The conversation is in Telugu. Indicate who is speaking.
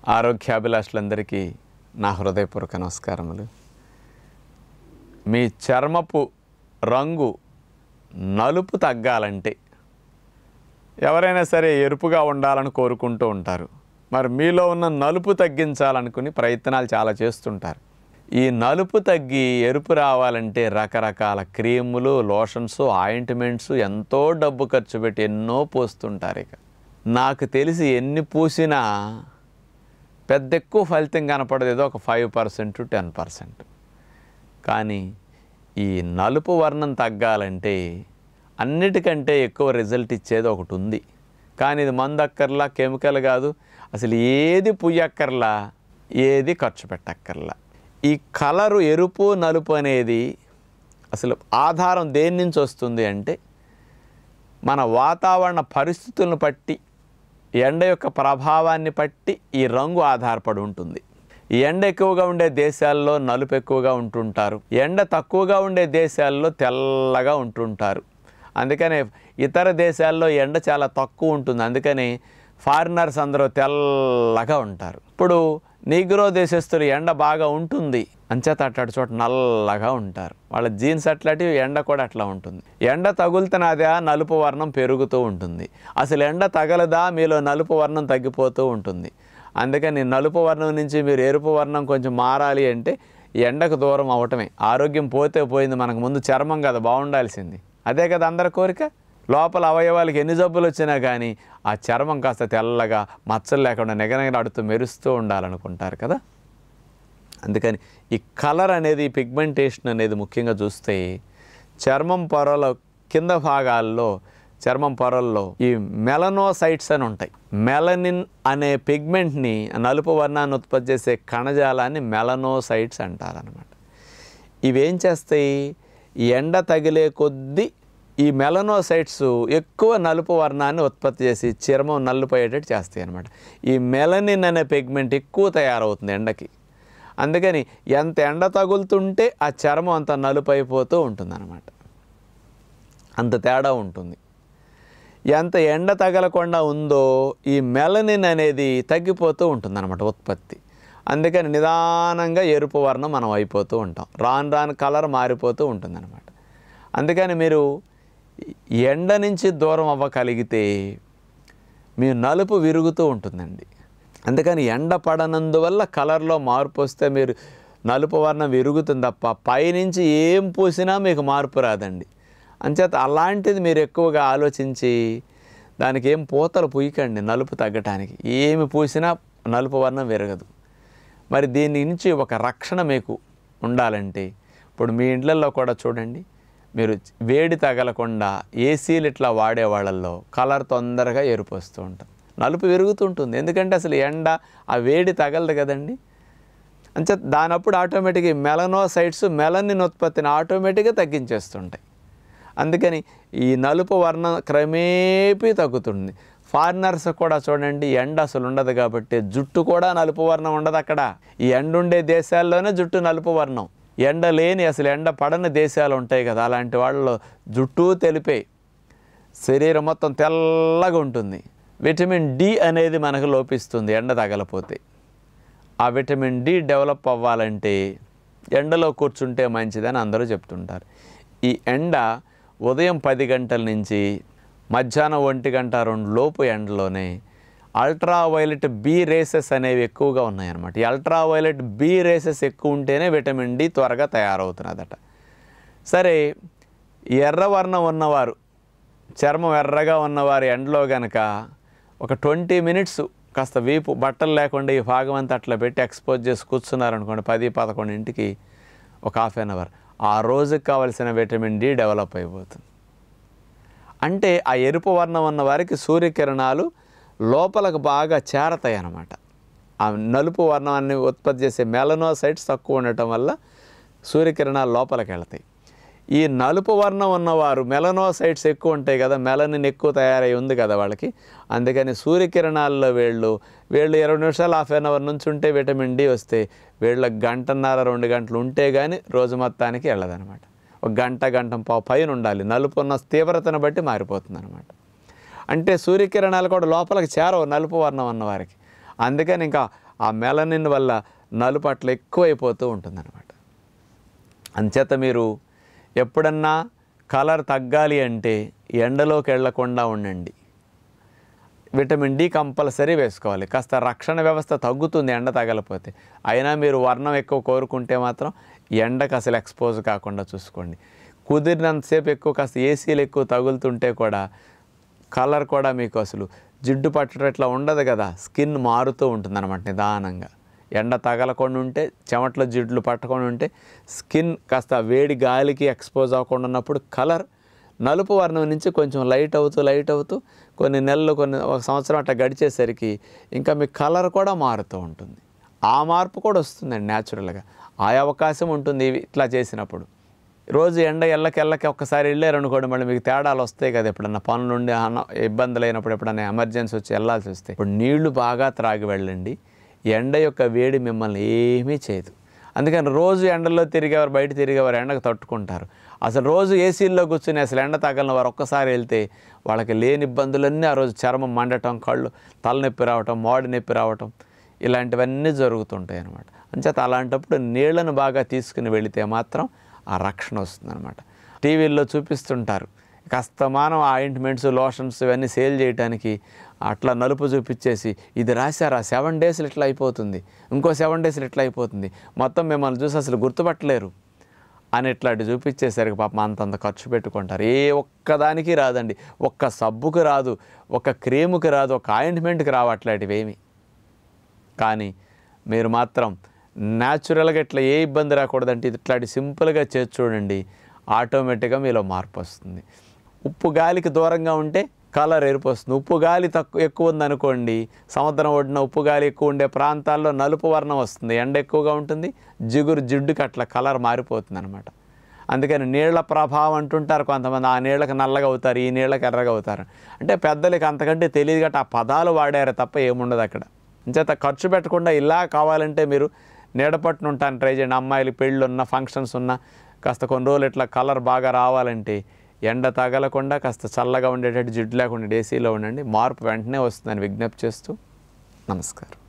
Speaker 1: ఆరోగ్యాభిలాషులందరికీ నా హృదయపూర్వక నమస్కారములు మీ చర్మపు రంగు నలుపు తగ్గాలంటే ఎవరైనా సరే ఎరుపుగా ఉండాలని కోరుకుంటూ ఉంటారు మరి మీలో ఉన్న నలుపు తగ్గించాలనుకుని ప్రయత్నాలు చాలా చేస్తుంటారు ఈ నలుపు తగ్గి ఎరుపు రావాలంటే రకరకాల క్రీములు లోషన్స్ ఆయింట్మెంట్స్ ఎంతో డబ్బు ఖర్చు పెట్టి ఎన్నో పూస్తుంటారు ఇక నాకు తెలిసి ఎన్ని పూసినా పెద్ద ఎక్కువ ఫలితం కనపడదు ఏదో ఒక ఫైవ్ పర్సెంట్ టెన్ పర్సెంట్ కానీ ఈ నలుపు వర్ణం తగ్గాలంటే అన్నిటికంటే ఎక్కువ రిజల్ట్ ఇచ్చేది ఒకటి ఉంది కానీ ఇది మందు అక్కర్లా కెమికల్ కాదు అసలు ఏది పుయ్యక్కర్లా ఏది ఖర్చు పెట్టక్కర్లా ఈ కలరు ఎరుపు నలుపు అనేది అసలు ఆధారం దేని నుంచి వస్తుంది అంటే మన వాతావరణ పరిస్థితులను బట్టి ఎండ యొక్క ప్రభావాన్ని బట్టి ఈ రంగు ఆధారపడి ఉంటుంది ఈ ఎండ ఎక్కువగా ఉండే దేశాల్లో నలుపు ఎక్కువగా ఉంటుంటారు ఎండ తక్కువగా ఉండే దేశాల్లో తెల్లగా ఉంటుంటారు అందుకనే ఇతర దేశాల్లో ఎండ చాలా తక్కువ ఉంటుంది అందుకని ఫారినర్స్ అందరూ తెల్లగా ఉంటారు ఇప్పుడు నీగ్రో దేశస్తులు ఎండ బాగా ఉంటుంది అంచేత అట్లాంటి చోట నల్లగా ఉంటారు వాళ్ళ జీన్స్ అట్లాంటివి ఎండ కూడా అట్లా ఉంటుంది ఎండ తగులుతున్నదా నలుపు వర్ణం పెరుగుతూ ఉంటుంది అసలు ఎండ తగలదా మీలో నలుపు వర్ణం తగ్గిపోతూ ఉంటుంది అందుకని నలుపు వర్ణం నుంచి మీరు ఎరుపు వర్ణం కొంచెం మారాలి అంటే ఎండకు దూరం అవటమే ఆరోగ్యం పోతే పోయింది మనకు ముందు చర్మం కదా బాగుండాల్సింది అదే కదా అందరి కోరిక లోపల అవయవాలకి ఎన్ని జబ్బులు వచ్చినా కానీ ఆ చర్మం కాస్త తెల్లగా మచ్చలు లేకుండా నెగనగలాడుతూ మెరుస్తూ ఉండాలనుకుంటారు కదా అందుకని ఈ కలర్ అనేది పిగ్మెంటేషన్ అనేది ముఖ్యంగా చూస్తే చర్మం పొరల కింద భాగాల్లో చర్మం పొరల్లో ఈ మెలనోసైట్స్ అని ఉంటాయి మెలనిన్ అనే పిగ్మెంట్ని నలుపు వర్ణాన్ని ఉత్పత్తి చేసే కణజాలాన్ని మెలనోసైట్స్ అంటారనమాట ఇవేం చేస్తాయి ఈ ఎండ తగిలే కొద్దీ ఈ మెలనోసైట్స్ ఎక్కువ నలుపు వర్ణాన్ని ఉత్పత్తి చేసి చర్మం నలుపోయేటట్టు చేస్తాయి అనమాట ఈ మెలనిన్ అనే పిగ్మెంట్ ఎక్కువ తయారవుతుంది ఎండకి అందుకని ఎంత ఎండ తగులుతుంటే ఆ చర్మం అంత నలుపు అయిపోతూ ఉంటుందన్నమాట అంత తేడా ఉంటుంది ఎంత ఎండ తగలకుండా ఉందో ఈ మెలనిన్ అనేది తగ్గిపోతూ ఉంటుందన్నమాట ఉత్పత్తి అందుకని నిదానంగా ఎరుపు వర్ణం మనం అయిపోతూ ఉంటాం రాను రాను కలర్ మారిపోతూ ఉంటుందన్నమాట అందుకని మీరు ఎండ నుంచి దూరం అవ్వగలిగితే మీ నలుపు విరుగుతూ ఉంటుందండి అందుకని ఎండ పడనందువల్ల కలర్లో మార్పు వస్తే మీరు నలుపు వర్ణం విరుగుతుంది తప్ప పైనుంచి ఏం పూసినా మీకు మార్పు రాదండి అంచేత అలాంటిది మీరు ఎక్కువగా ఆలోచించి దానికి ఏం పూతలు పూయకండి నలుపు తగ్గటానికి ఏమి పూసినా నలుపు వర్ణం విరగదు మరి దీని నుంచి ఒక రక్షణ మీకు ఉండాలంటే ఇప్పుడు మీ ఇండ్లలో కూడా చూడండి మీరు వేడి తగలకుండా ఏసీలు ఇట్లా వాడే వాళ్ళల్లో కలర్ తొందరగా ఎరుపు వస్తూ ఉంటుంది నలుపు విరుగుతుంటుంది ఎందుకంటే అసలు ఎండ ఆ వేడి తగలదు కదండి అంచే దానప్పుడు ఆటోమేటిక్గా మెలనోసైట్స్ మెలనిన్ ఉత్పత్తిని ఆటోమేటిక్గా తగ్గించేస్తుంటాయి అందుకని ఈ నలుపు వర్ణం క్రమేపీ తగ్గుతుంది ఫారినర్స్ కూడా చూడండి ఎండ అసలు ఉండదు కాబట్టి జుట్టు కూడా నలుపు వర్ణం ఉండదు అక్కడ ఈ ఎండ ఉండే దేశాల్లోనే జుట్టు నలుపు వర్ణం ఎండ లేని అసలు ఎండ పడని దేశాలు ఉంటాయి కదా అలాంటి వాళ్ళలో జుట్టు తెలిపే శరీరం మొత్తం తెల్లగా ఉంటుంది విటమిన్ డి అనేది మనకు లోపిస్తుంది ఎండ తగలపోతే ఆ విటమిన్ డి డెవలప్ అవ్వాలంటే ఎండలో కూర్చుంటే మంచిదని అందరూ చెప్తుంటారు ఈ ఎండ ఉదయం పది గంటల నుంచి మధ్యాహ్నం ఒంటి గంట రెండు లోపు ఎండలోనే అల్ట్రా వైలెట్ బి రేసెస్ అనేవి ఎక్కువగా ఉన్నాయన్నమాట ఈ అల్ట్రా వైలెట్ బి రేసెస్ ఎక్కువ ఉంటేనే విటమిన్ డి త్వరగా తయారవుతున్నదట సరే ఎర్రవర్ణం ఉన్నవారు చర్మం ఎర్రగా ఉన్నవారు ఎండలో గనక ఒక ట్వంటీ మినిట్స్ కాస్త వీపు బట్టలు లేకుండా ఈ భాగం అంతా అట్లా పెట్టి ఎక్స్పోజ్ చేసి కూర్చున్నారనుకోండి పది పదకొండింటికి ఒక హాఫ్ అన్ అవర్ ఆ రోజుకి కావలసిన విటమిన్ డి డెవలప్ అయిపోతుంది అంటే ఆ ఎరుపు వర్ణం ఉన్న వారికి సూర్యకిరణాలు లోపలకు బాగా చేరతాయి అన్నమాట ఆ నలుపు వర్ణాన్ని ఉత్పత్తి చేసే మెలనోసైట్స్ తక్కువ ఉండటం వల్ల సూర్యకిరణాలు లోపలికి వెళ్తాయి ఈ నలుపు వర్ణం ఉన్నవారు మెలనోసైట్స్ ఎక్కువ ఉంటాయి కదా మెలనిన్ ఎక్కువ తయారై ఉంది కదా వాళ్ళకి అందుకని సూర్యకిరణాల్లో వీళ్ళు వీళ్ళు ఇరవై నిమిషాలు హాఫ్ అన్ అవర్ నుంచి ఉంటే విటమిన్ డి వస్తే వీళ్ళకి గంటన్నర రెండు గంటలు ఉంటే కానీ రోజు మొత్తానికి వెళ్ళదనమాట ఒక గంట గంట పావు పైన ఉండాలి నలుపు ఉన్న తీవ్రతను బట్టి మారిపోతుంది అనమాట అంటే సూర్యకిరణాలు కూడా లోపలికి చేరవు నలుపు వర్ణం ఉన్న వారికి అందుకని ఇంకా ఆ మెలనిన్ వల్ల నలుపు అట్లా ఎక్కువైపోతూ ఉంటుందన్నమాట అంచేత మీరు ఎప్పుడన్నా కలర్ తగ్గాలి అంటే ఎండలోకి వెళ్లకుండా ఉండండి విటమిన్ డి కంపల్సరీ వేసుకోవాలి కాస్త రక్షణ వ్యవస్థ తగ్గుతుంది ఎండ తగలపోతే అయినా మీరు వర్ణం ఎక్కువ కోరుకుంటే మాత్రం ఎండకు అసలు ఎక్స్పోజ్ కాకుండా చూసుకోండి కుదిరినంతసేపు ఎక్కువ కాస్త ఏసీలు ఎక్కువ తగులుతుంటే కూడా కలర్ కూడా మీకు అసలు జిడ్డు పట్టడం ఇట్లా ఉండదు కదా స్కిన్ మారుతూ ఉంటుంది అనమాట నిదానంగా ఎండ తగలకుండా ఉంటే చెమట్లో జిడ్లు పట్టకుండా ఉంటే స్కిన్ కాస్త వేడి గాలికి ఎక్స్పోజ్ అవ్వకుండా ఉన్నప్పుడు కలర్ నలుపు వర్ణం నుంచి కొంచెం లైట్ అవుతూ లైట్ అవుతూ కొన్ని నెలలు కొన్ని ఒక సంవత్సరం అట్లా గడిచేసరికి ఇంకా మీ కలర్ కూడా మారుతూ ఉంటుంది ఆ మార్పు కూడా వస్తుందండి న్యాచురల్గా ఆ అవకాశం ఉంటుంది ఇవి ఇట్లా చేసినప్పుడు రోజు ఎండ ఎల్లకి ఎల్లకి ఒక్కసారి వెళ్ళారు అనుకోండి మళ్ళీ మీకు తేడాలు వస్తాయి కదా ఎప్పుడన్నా పనులు ఉండి అన- ఇబ్బందులు అయినప్పుడు ఎప్పుడన్నా ఎమర్జెన్సీ వచ్చి వెళ్ళాల్సి వస్తే ఇప్పుడు నీళ్లు బాగా త్రాగి వెళ్ళండి ఎండ యొక్క వేడి మిమ్మల్ని ఏమీ చేయదు అందుకని రోజు ఎండల్లో తిరిగేవారు బయట తిరిగేవారు ఎండకు తట్టుకుంటారు అసలు రోజు ఏసీల్లో కూర్చుని అసలు ఎండ తగలిన వారు ఒక్కసారి వెళ్తే వాళ్ళకి లేని ఇబ్బందులన్నీ ఆ రోజు చర్మం మండటం కళ్ళు తలనొప్పి రావటం మోడి నొప్పి రావటం ఇలాంటివన్నీ జరుగుతుంటాయి అన్నమాట అంచేత అలాంటప్పుడు నీళ్లను బాగా తీసుకుని వెళితే మాత్రం ఆ రక్షణ వస్తుందన్నమాట టీవీల్లో చూపిస్తుంటారు కస్తమానం ఆయింట్మెంట్స్ లోషన్స్ ఇవన్నీ సేల్ చేయడానికి అట్లా నలుపు చూపించేసి ఇది రాశారా సెవెన్ డేస్లు ఇట్లా అయిపోతుంది ఇంకో సెవెన్ డేస్లు ఇట్లా అయిపోతుంది మొత్తం మిమ్మల్ని చూసి అసలు గుర్తుపట్టలేరు అని ఇట్లాంటి చూపించేసరికి పాపం అంతంత ఖర్చు పెట్టుకుంటారు ఏ ఒక్కదానికి రాదండి ఒక్క సబ్బుకి రాదు ఒక్క క్రీముకి రాదు ఒక ఆయింట్మెంట్కి రావు అట్లాంటివి ఏమి కానీ మీరు మాత్రం న్యాచురల్గా ఇట్లా ఏ ఇబ్బంది రాకూడదంటే ఇది ఇట్లాంటి సింపుల్గా చేసి చూడండి ఆటోమేటిక్గా మీలో మార్పు వస్తుంది ఉప్పు గాలికి దూరంగా ఉంటే కలర్ ఎరుపు వస్తుంది ఉప్పు గాలి తక్కువ ఎక్కువ ఉందనుకోండి సముద్రం ఒడ్డున ఉప్పు గాలి ఎక్కువ ఉండే ప్రాంతాల్లో నలుపు వర్ణం వస్తుంది ఎండ ఎక్కువగా ఉంటుంది జిగురు జిడ్డుకి అట్లా కలర్ మారిపోతుంది అనమాట అందుకని నీళ్ల ప్రభావం అంటుంటారు కొంతమంది ఆ నీళ్ళకి నల్లగా అవుతారు ఈ నీళ్ళకి ఎర్రగా అవుతారు అంటే పెద్దలకి అంతకంటే తెలియదు గట్ట ఆ పదాలు వాడారు తప్ప ఏముండదు అక్కడ ఇంచేత ఖర్చు పెట్టకుండా ఇలా కావాలంటే మీరు నీడపట్టున ఉంటాను ట్రై చేయండి అమ్మాయిలు పెళ్ళి ఉన్న ఫంక్షన్స్ ఉన్న కాస్త కొన్ని రోజులు ఇట్లా కలర్ బాగా రావాలంటే ఎండ తగలకుండా కాస్త చల్లగా ఉండేటట్టు జిడ్డు లేకుండా ఏసీలో ఉండండి మార్పు వెంటనే వస్తుందని విజ్ఞప్తి చేస్తూ నమస్కారం